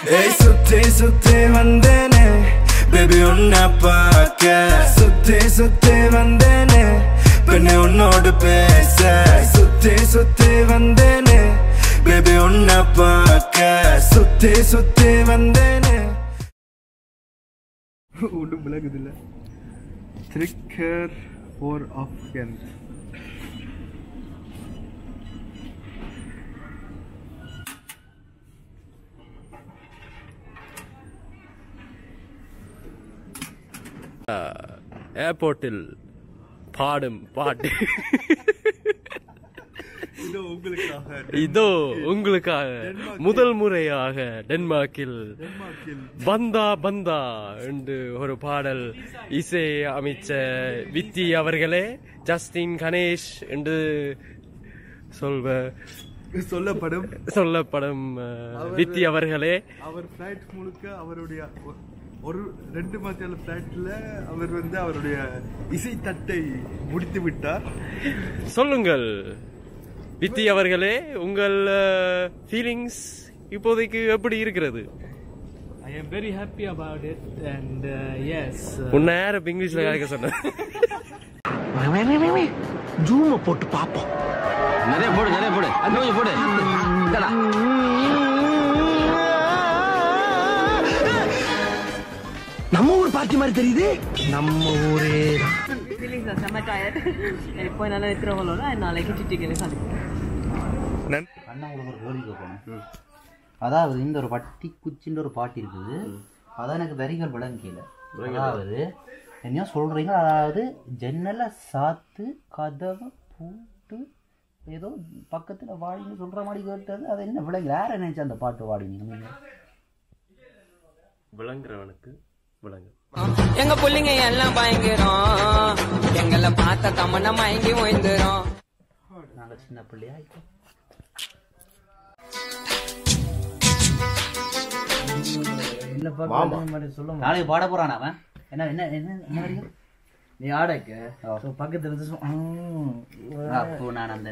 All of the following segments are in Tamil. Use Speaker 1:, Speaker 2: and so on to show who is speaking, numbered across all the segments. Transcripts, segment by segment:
Speaker 1: ஏய் சுத்தி சுத்தி வந்தேனே பேபி உன்னை பார்க்க சுத்தி சுத்தி வந்தேனே பெண்ணே உன்னோடு பேச சுத்தி சுத்தி வந்தேனே பேபி உன்னை பார்க்க சுத்தி சுத்தி வந்தேனே
Speaker 2: ஒன்றும் விளங்குதில்ல த்ரிக்கர் ஃபோர் ஆஃப்கன்
Speaker 3: ஏர்போர்ட்டில் பாடும் பாட்டு
Speaker 2: இது உங்களுக்காக
Speaker 3: இதோ உங்களுக்காக முதல் முறையாக டென்மார்க்கில்
Speaker 2: டென்மார்க்கில்
Speaker 3: பந்தா பந்தா என்று ஒரு பாடல் இசை அமைச்ச வித்தி அவர்களே ஜஸ்டின் கணேஷ் என்று சொல்வ
Speaker 2: சொல்லப்படும்
Speaker 3: சொல்லப்படும் அஹ், வித்தி அவர்களே
Speaker 2: அவர் ஃபிளைட் முழுக்க அவருடைய ஒ- ஒரு ரெண்டு மத்தியால ஃபிளைட்ல அவர் வந்து அவருடைய இசை தட்டை முடித்து விட்டார்
Speaker 3: சொல்லுங்கள் வித்தி அவர்களே உங்கள் ஃபீலிங்ஸ் இப்போதைக்கு எப்படி இருக்கிறது
Speaker 4: I am very happy about it, and uh, yes, uh,
Speaker 3: உன்னை யார் இப்ப இங்கிலீஷ்ல கலைக்க சொன்ன
Speaker 5: ஜூம போட்டு பாப்போம்
Speaker 6: நிறைய போடு நிறைய போடு அது கொஞ்சம் போடு இந்தடா.
Speaker 5: நம்ம ஊர் பார்ட்டி மாதிரி தெரியுது நம்ம ஊரே
Speaker 7: ஃபீலிங்ஸ் செம்ம டயர்ட் இப்போ என்னால் இருக்கிற போல நாளைக்கு சிட்டிக்கலே சந்திப்போம்
Speaker 8: அண்ணா உங்களுக்கு ஒரு கேள்வி கேட்கணும் அதாவது இந்த ஒரு பட்டி குச்சின்ற ஒரு பாட்டு இருக்குது அதான் எனக்கு வரிகள் விளங்கல அதாவது என்ன சொல்றீங்க அதாவது ஜன்னலை சாத்து கதவை பூட்டு ஏதோ பக்கத்துல வாடின்னு சொல்ற மாதிரி கேட்டது அது என்ன விளங்கல யார நினைச்சு அந்த பாட்டு வாடினீங்க நீங்க
Speaker 3: விளங்குறவனுக்கு விளங்கு
Speaker 9: எங்க புள்ளைங்க எல்லாம் பயங்கரம் எங்களை பார்த்த தமன்னா மயங்கி ஓய்ந்துரும்
Speaker 8: நாங்க சின்ன பிள்ளையா இப்போ நாளைக்கு பாட போறான் அவன் என்ன என்ன என்ன என்ன வரிகள்
Speaker 4: நீ ஆடக்க
Speaker 8: ஓ.
Speaker 4: so பக்கத்துல இருந்து சும்மா, ம்,
Speaker 8: அப்போ நான் அந்த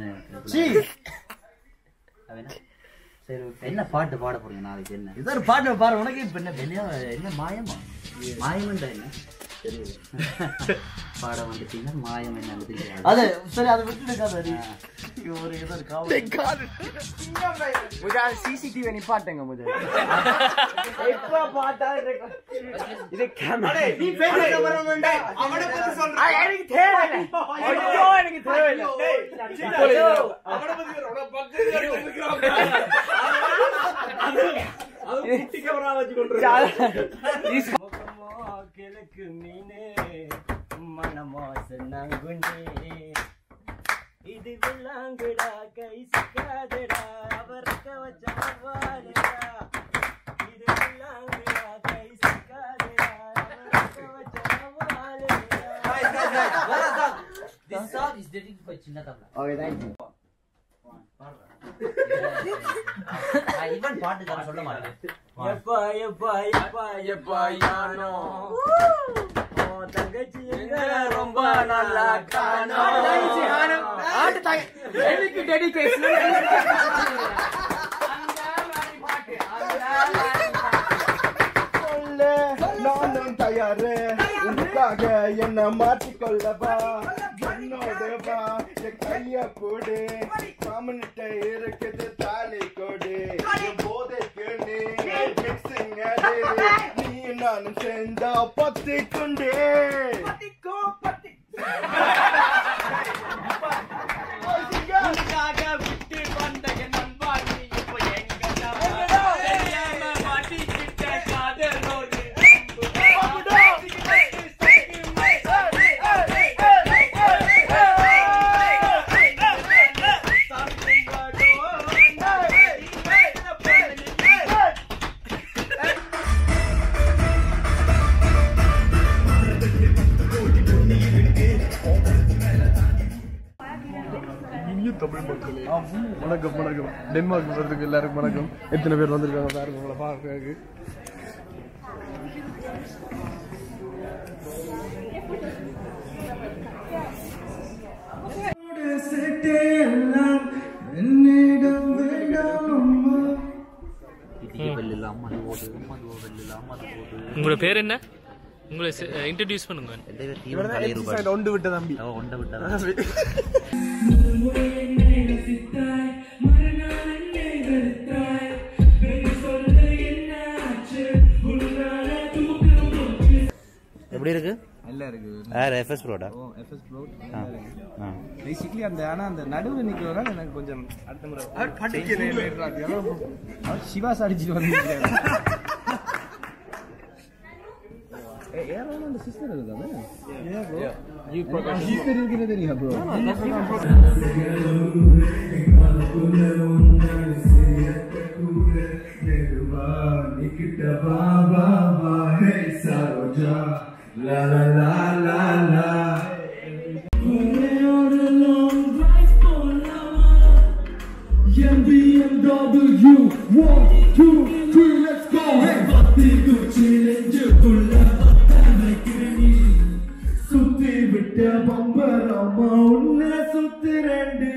Speaker 8: அவன் என்ன? சரி okay. என்ன பாட்டு பாட போறீங்க நாளைக்கு என்ன
Speaker 4: இது ஒரு பாட்டு பாரு உனக்கு இப்ப என்ன
Speaker 8: என்ன என்ன மாயமா மாயம்ன்றா என்ன தெரியல பாட வந்துட்டீங்கன்னா மாயம் என்ன தெரியாது
Speaker 4: அது சரி அதை விட்டு இருக்காத நீ. இங்க ஒரு ஏதோ ஒரு காவல் முதல் சிசிடிவி நிப்பாட்டுங்க முதல் எப்ப பார்த்தா இது கேமரா நீ பேசுற வரணும்டா அவனை பத்தி சொல்ற எனக்கு தேவையில்லை ஐயோ எனக்கு தேவையில்லை அவனை பத்தி உன பக்கத்துல கிழக்கு மீனே மனமோ சொன்னாங்குண்டே இது வில்லாங்குடா கை சிக்காதடா அவரக்க வச்சாவாடா இது வில்லாங்குடா கை சிக்காதடா அவரக்க வச்சாவாடா
Speaker 8: This song is dedicated by சின்ன தமிழா
Speaker 4: ஓகே தேங்க் யூ
Speaker 8: இவன் பாட்டுக்கார சொல்ல மாட்டேன்
Speaker 4: எப்பா எப்பா எப்பா எப்பா யானோ ஓ தங்கச்சி எங்க ரொம்ப நல்லா காணோ தங்கச்சி ஹானம் ஆட்டு தாங்க எனக்கு டெடிகேஷன்
Speaker 2: நானும் தயாரு உனக்காக என்ன மாற்றிக்கொள்ளவா என்னோட வா என் கைய போடு காமன்கிட்ட இருக்குது தாலி கொடு என் போதைக்கு நீ மிக்சிங் அது நீ நானும் சேர்ந்தா பத்தி கொண்டு
Speaker 4: விட்டு வந்த என் நண்பா நீ இப்போ எங்க தெரியாம மாட்டிக்கிட்ட காதலோடு
Speaker 2: இனிய தமிழ் மக்களே வணக்கம் வணக்கம் டென்மார்க் வர்றதுக்கு எல்லாருக்கும் வணக்கம் எத்தனை பேர் வந்திருக்காங்க பாருங்க உங்களை பார்க்கறதுக்கு
Speaker 8: இடிக்கு பல்லு அம்மா போட்டு அம்மது வெள்ளில் அம்மது போட்டு
Speaker 10: உங்களோட பேர் என்ன உங்களை இன்ட்ரடியூஸ் பண்ணுங்க
Speaker 8: எந்த பேர் தீவன் தலையிருப்பாடு
Speaker 2: ஒன்று விட்ட தம்பி
Speaker 8: ஒண்ட விட்டா எப்படி இருக்கு
Speaker 4: நல்லா இருக்கு
Speaker 8: யார் எஃப்எஸ் ப்ரோடா
Speaker 4: எஃப்எஸ் ப்ரோ
Speaker 8: ஆ ஆ
Speaker 4: பேசிக்கலி அந்த ஆனா அந்த நடுவில் நிற்கிறதுனால எனக்கு கொஞ்சம் அடுத்த முறை அவர் சிவாஸ் அடிச்சுட்டு வந்து அந்த சிஸ்டர் இருக்காது சிஸ்டர் இருக்கிறது தெரியும் bro
Speaker 1: La la la la la. BMW, one, two, three, let's go. Hey, பத்தி குச்சி நெஞ்சுக்குள்ள பத்தாம வைக்கிறேன் சுத்தி விட்ட பம்பரமா உன்னை சுத்துறேன்டி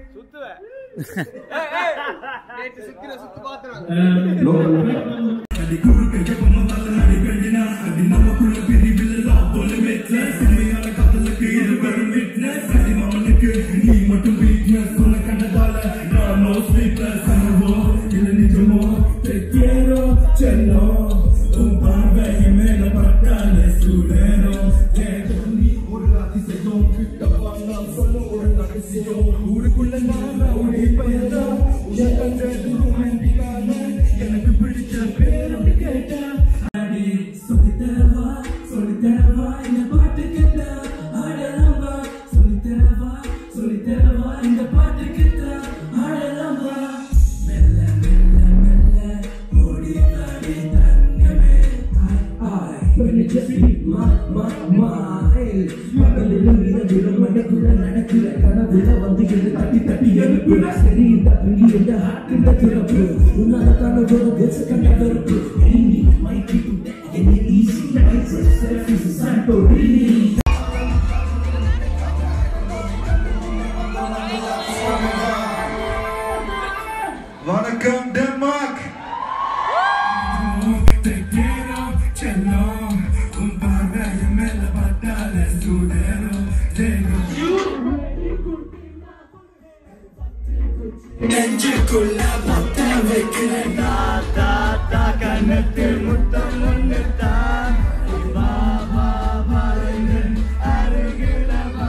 Speaker 1: அடி குறுக்க எப்பம வல்ல நடி பெண்டினா அடி நமக்குள்ள பிரிவில் எல்லாம் போல வெட்ல சின்மையான காதலுக்கு இருவரும் விட்னஸ் அடி மவனுக்கு நீ மட்டும் வீக்னஸ் உன்னை கண்டதால நான் நோ ஸ்லீப்லெஸ் அனுவோ இல்ல நிஜமோ தெக்கேரோ செல்லோ உன் பார்வை மேல பட்டாலே சுடேரோ ஏதோ நீ ஒரு அதிசயம் கிட்ட வாங்க சொல்ல ஒரு அதிசயம் ஊருக்குள்ள நான் ரவுடி பயதா என் கண்ட ரொமான்டிக்கான எனக்கு பிடிச்ச பேர் அப்படி கேட்டா அடி சொல்லித்தரவா சொல்லித்தரவா இந்த பாட்டு கேட்டா ஆடலாமா சொல்லித்தரவா சொல்லித்தரவா இந்த பாட்டு கேட்டா ஆடலாமா மெல்ல மெல்ல மெல்ல ஓடி ஆடி தங்கமே ஆய் when you just meet my my my பகலிலும் இரவிலும் மனக்குள்ள நடக்கிற கனவுல வந்து என்ன தட்டி தட்டி எழுப்புற சரி இந்த பிங்கி இந்த ஹார்ட் திறப்பு உன்னால கனவு தேச கண்ட கருப்பு நீ மை people என்ன ஈஸி நைஸ் செல்ஃபிஸ் சாண்டோ வணக்கம் டென்மார்க் செல்லம் உன் பார்வை மேல பட்டால சுடரும் நெஞ்சுக்குள்ள பத்த வைக்கிற தாத்தா தா கண்ணத்தில் முத்தம் ஒன்று தான் வா வா வாருங்கள் அருகில வா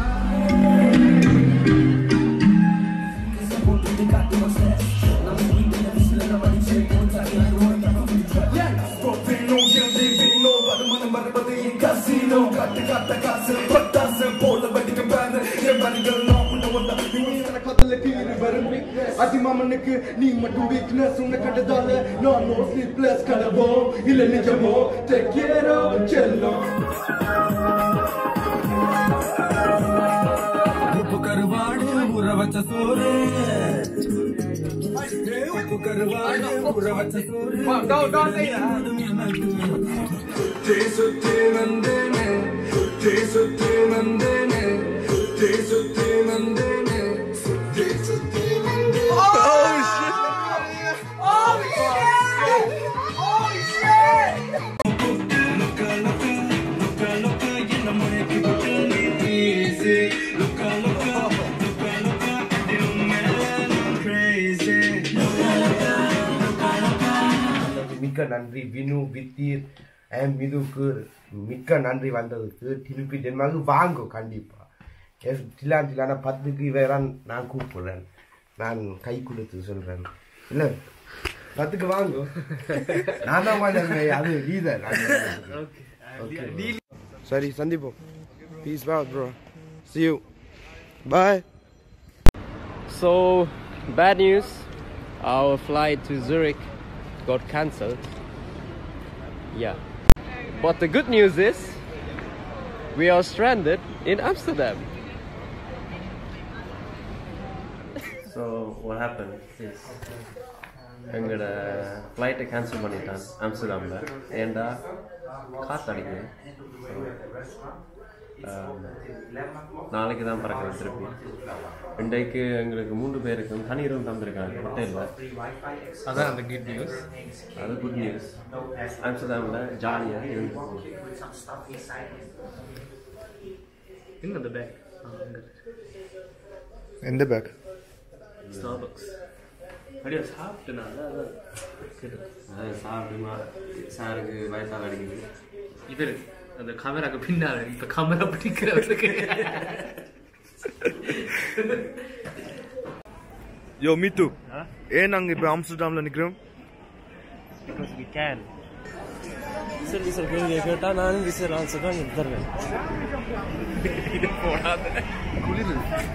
Speaker 1: Scorpino, el divino, வருமானம் வருவது என் casino. காட்டு காட்ட காசு பட்டாசு போல வெடிக்க பேரு என் வரிகள் நான் உன்னை ஒன்றா நீங்க கதலுக்கு இருவரும் weakness. அதிமாமனுக்கு நீ மட்டும் வீக்னஸ் உன்னை கண்டதால நான் நோ ஸ்லீப்லெஸ் கனவோ இல்ல நிஜமோ டேக் கேர் செல்லம் உப்பு கருவாடு ஊற வச்ச சோறு உப்பு கருவாடு ஊற வச்ச சோறு சுத்தி சுத்தி வந்தேனே சுத்தி சுத்தி வந்தேனே சுத்தி சுத்தி வந்தேனே சுத்தி சுத்தி
Speaker 11: மிக்க நன்றி வினு வித்தீர் அண்ட் மிதுக்கு மிக்க நன்றி வந்ததுக்கு திருப்பி டென்மார்க்கு வாங்கும் கண்டிப்பா எஸ் டிலான் டிலான பத்துக்கு இவரான் நான் கூப்பிடுறேன் நான் கை கொடுத்து சொல்றேன் இல்ல பத்துக்கு வாங்கும் நான் தான் வாங்க அது லீதர் சரி சந்திப்போம் பீஸ் பா bro see you bye
Speaker 3: So, bad news. Our flight to Zurich got cancelled. Yeah. But the good news is, we are stranded in Amsterdam. So, what happened is, எங்களோட ஃப்ளைட்டை கேன்சல் பண்ணிட்டான் ஆம்ஸ்டர்டாமில் ஏண்டா காற்று அடிக்குது நாளைக்கு தான் பறக்கிறோம் திருப்பி இன்றைக்கு எங்களுக்கு மூன்று பேருக்கும் தனி ரூம் தந்திருக்காங்க ஹோட்டலில்
Speaker 10: அதான் அந்த குட் நியூஸ்
Speaker 3: அது குட் நியூஸ் ஆம்ஸ்டர்டாமில் ஜாலியாக இருந்து
Speaker 10: எங்க அந்த பேக்
Speaker 2: எந்த பேக்
Speaker 10: ஸ்டார்பக்ஸ் அப்படியே சாப்பிட்டனால அதான் கேட்டது
Speaker 3: அது சாப்பிடுமா சாருக்கு வயசாக அடிக்குது
Speaker 10: இவர் அந்த கேமராக்கு பின்னால இப்ப கேமரா பிடிக்கிறவருக்கு
Speaker 2: யோ மீத்து ஏன் நாங்க இப்ப ஆம்ஸ்டர்டாம்ல நிக்கிறோம்
Speaker 3: because we can whistle whistle கேள்வியை கேட்டால் நானும் விசில் ஆன்சர் தான் தருவேன் இது போடாத குளிர்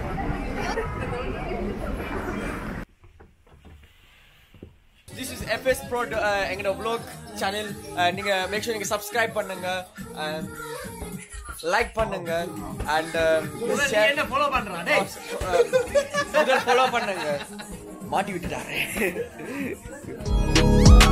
Speaker 4: திஸ் இஸ் எஃப்எஸ் ப்ரோ எங்களோட vlog சேனல் நீங்க மேக் ஷூர் நீங்க சப்ஸ்கிரைப் பண்ணுங்க லைக் பண்ணுங்க அண்ட் என்ன ஃபாலோ பண்றான் டேய் ஃபாலோ பண்ணுங்க மாட்டி விட்டுட்டாரு